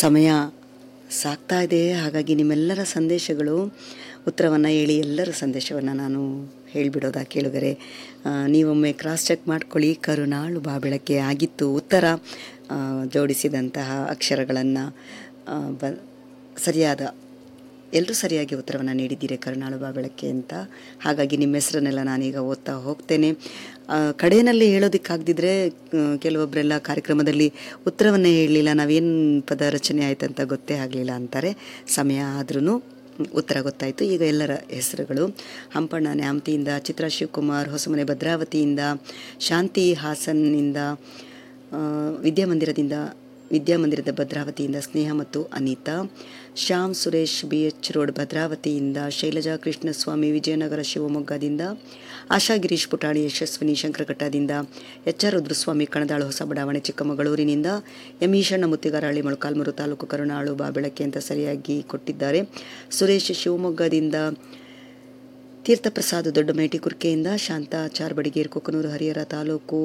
ಸಮಯ ಸಾಗ್ತಾ ಇದೆ ಹಾಗಾಗಿ ನಿಮ್ಮೆಲ್ಲರ ಸಂದೇಶಗಳು ಉತ್ತರವನ್ನು ಹೇಳಿ ಎಲ್ಲರ ಸಂದೇಶವನ್ನು ನಾನು ಹೇಳಿಬಿಡೋದಾ ಕೇಳುಗರೆ ಆ, ನೀವೊಮ್ಮೆ ಕ್ರಾಸ್ ಚೆಕ್ ಮಾಡ್ಕೊಳ್ಳಿ ಕರುನಾಳು ಬಾಬೆಳಕೆ ಆಗಿತ್ತು ಉತ್ತರ ಆ, ಜೋಡಿಸಿದಂತಹ ಅಕ್ಷರಗಳನ್ನು ಬ ಸರಿಯಾದ ಎಲ್ಲರೂ ಸರಿಯಾಗಿ ಉತ್ತರವನ್ನು ನೀಡಿದ್ದೀರಿ ಕರುನಾಳು ಬಾಬೆಳಕೆ ಅಂತ ಹಾಗಾಗಿ ನಿಮ್ಮ ಹೆಸರನ್ನೆಲ್ಲ ನಾನೀಗ ಓದ್ತಾ ಹೋಗ್ತೇನೆ ಆ, ಕಡೆಯಲ್ಲಿ ಹೇಳೋದಕ್ಕಾಗದಿದ್ರೆ ಕೆಲವೊಬ್ಬರೆಲ್ಲ ಕಾರ್ಯಕ್ರಮದಲ್ಲಿ ಉತ್ತರವನ್ನೇ ಹೇಳಲಿಲ್ಲ ನಾವೇನು ಪದ ರಚನೆ ಆಯ್ತು ಅಂತ ಗೊತ್ತೇ ಆಗಲಿಲ್ಲ ಅಂತಾರೆ ಸಮಯ ಆದ್ರೂ ಉತ್ತರ ಗೊತ್ತಾಯಿತು ಈಗ ಎಲ್ಲರ ಹೆಸರುಗಳು ಹಂಪಣ್ಣ ನ್ಯಾಮತಿಯಿಂದ ಚಿತ್ರಾ ಶಿವಕುಮಾರ್ ಹೊಸಮನೆ ಭದ್ರಾವತಿಯಿಂದ ಶಾಂತಿ ಹಾಸನ್ನಿಂದ ಆ, ವಿದ್ಯಾಮಂದಿರದಿಂದ ವಿದ್ಯಾಮಂದಿರದ ಭದ್ರಾವತಿಯಿಂದ ಸ್ನೇಹ ಮತ್ತು Anitha Shyam Suresh B H road ಭದ್ರಾವತಿಯಿಂದ ಶೈಲಜಾ ಕೃಷ್ಣಸ್ವಾಮಿ ವಿಜಯನಗರ ಶಿವಮೊಗ್ಗದಿಂದ ಆಶಾ ಗಿರೀಶ್ ಪುಟಾಣಿ ಯಶಸ್ವಿನಿ ಶಂಕರಘಟ್ಟದಿಂದ ಎಚ್ ಆರ್ ರುದ್ರಸ್ವಾಮಿ ಕಣದಾಳು ಹೊಸ ಬಡಾವಣೆ ಚಿಕ್ಕಮಗಳೂರಿನಿಂದ ಎಂ ಈಶಣ್ಣ ಮುತ್ತಿಗಾರಹಳ್ಳಿ ಮೊಳಕಾಲ್ಮೂರು ತಾಲೂಕು ಕರುಣಾಳು ಬಾಬೆಳಕೆ ಅಂತ ಸರಿಯಾಗಿ ಕೊಟ್ಟಿದ್ದಾರೆ ಸುರೇಶ್ ಶಿವಮೊಗ್ಗದಿಂದ ತೀರ್ಥಪ್ರಸಾದ್ ದೊಡ್ಡಮೇಟಿ ಕುರ್ಕೆಯಿಂದ ಶಾಂತ ಚಾರ್ಬಡಿಗೇರ್ ಕೊಕ್ಕನೂರು ಹರಿಹರ ತಾಲೂಕು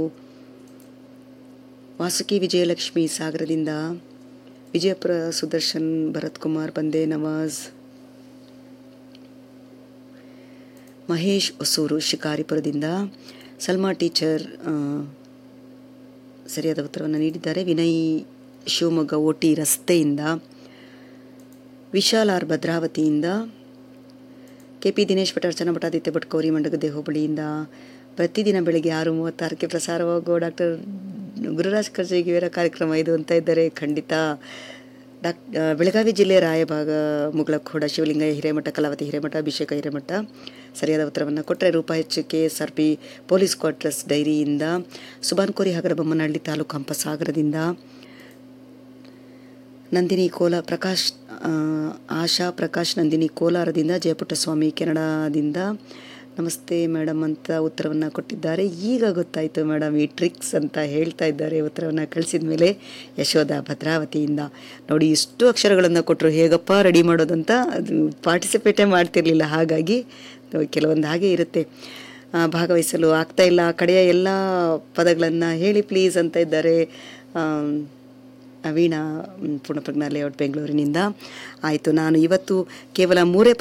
ವಾಸುಕಿ ವಿಜಯಲಕ್ಷ್ಮಿ ಸಾಗರದಿಂದ ವಿಜಯಪುರ ಸುದರ್ಶನ್ ಭರತ್ ಕುಮಾರ್ ಬಂದೆ ನವಾಜ್ ಮಹೇಶ್ ಹೊಸೂರು ಶಿಕಾರಿಪುರದಿಂದ ಸಲ್ಮಾ ಟೀಚರ್ ಆ, ಸರಿಯಾದ ಉತ್ತರವನ್ನು ನೀಡಿದ್ದಾರೆ ವಿನಯ್ ಶಿವಮೊಗ್ಗ ಓಟಿ ರಸ್ತೆಯಿಂದ ವಿಶಾಲ್ ಆರ್ ಭದ್ರಾವತಿಯಿಂದ ಕೆ ಪಿ ದಿನೇಶ್ ಭಟ್ ಅರ್ಚನಾ ಭಟ್ಟಾದಿತ್ಯ ಭಟ್ ಕೌರಿ ಮಂಡಗದ್ದೆ ಹೋಬಳಿಯಿಂದ ಪ್ರತಿದಿನ ಬೆಳಗ್ಗೆ ಆರು ಮೂವತ್ತಾರಕ್ಕೆ ಪ್ರಸಾರವಾಗುವ ಡಾಕ್ಟರ್ ಗುರುರಾಜ್ ಕರ್ಜಗಿಯವರ ಕಾರ್ಯಕ್ರಮ ಇದು ಅಂತ ಇದ್ದಾರೆ ಖಂಡಿತ ಡಾಕ್ ಆ, ಬೆಳಗಾವಿ ಜಿಲ್ಲೆ ರಾಯಭಾಗ ಮುಗಳಖೋಡ ಶಿವಲಿಂಗಯ್ಯ ಹಿರೇಮಠ ಕಲಾವತಿ ಹಿರೇಮಠ ಅಭಿಷೇಕ ಹಿರೇಮಠ ಸರಿಯಾದ ಉತ್ತರವನ್ನು ಕೊಟ್ಟರೆ ರೂಪಾಯಿ H K S R P police quarters ಡೈರಿಯಿಂದ ಸುಬಾನ್ಕೋರಿ ಹಗರ ಬೊಮ್ಮನಹಳ್ಳಿ ತಾಲೂಕು ಹಂಪಸಾಗರದಿಂದ ನಂದಿನಿ ಕೋಲ ಪ್ರಕಾಶ್ ಆ, ಆಶಾ ಪ್ರಕಾಶ್ ನಂದಿನಿ ಕೋಲಾರದಿಂದ ಜಯಪುಟ್ಟಸ್ವಾಮಿ ಕೆನಡಾದಿಂದ ನಮಸ್ತೆ ಮೇಡಮ್ ಅಂತ ಉತ್ತರವನ್ನು ಕೊಟ್ಟಿದ್ದಾರೆ ಈಗ ಗೊತ್ತಾಯಿತು ಮೇಡಮ್ ಈ ಟ್ರಿಕ್ಸ್ ಅಂತ ಹೇಳ್ತಾ ಇದ್ದಾರೆ ಉತ್ತರವನ್ನು ಕಳಿಸಿದ ಮೇಲೆ ಯಶೋಧ ಭದ್ರಾವತಿಯಿಂದ ನೋಡಿ ಇಷ್ಟು ಅಕ್ಷರಗಳನ್ನು ಕೊಟ್ಟರು ಹೇಗಪ್ಪ ರೆಡಿ ಮಾಡೋದಂತ ಅದು ಪಾರ್ಟಿಸಿಪೇಟೇ ಮಾಡ್ತಿರ್ಲಿಲ್ಲ ಹಾಗಾಗಿ ಕೆಲವೊಂದು ಹಾಗೆ ಇರುತ್ತೆ ಆ, ಭಾಗವಹಿಸಲು ಆಗ್ತಾ ಇಲ್ಲ ಆ ಕಡೆಯ ಎಲ್ಲ ಪದಗಳನ್ನು ಹೇಳಿ ಪ್ಲೀಸ್ ಅಂತ ಇದ್ದಾರೆ ಆಮ್, ವೀಣಾ ಮ್, ಪೂರ್ಣಪ್ರಜ್ಞಾ ಲೇಔಟ್ ಬೆಂಗಳೂರಿನಿಂದ ಆಯಿತು ನಾನು ಇವತ್ತು ಕೇವಲ ಮೂರೇ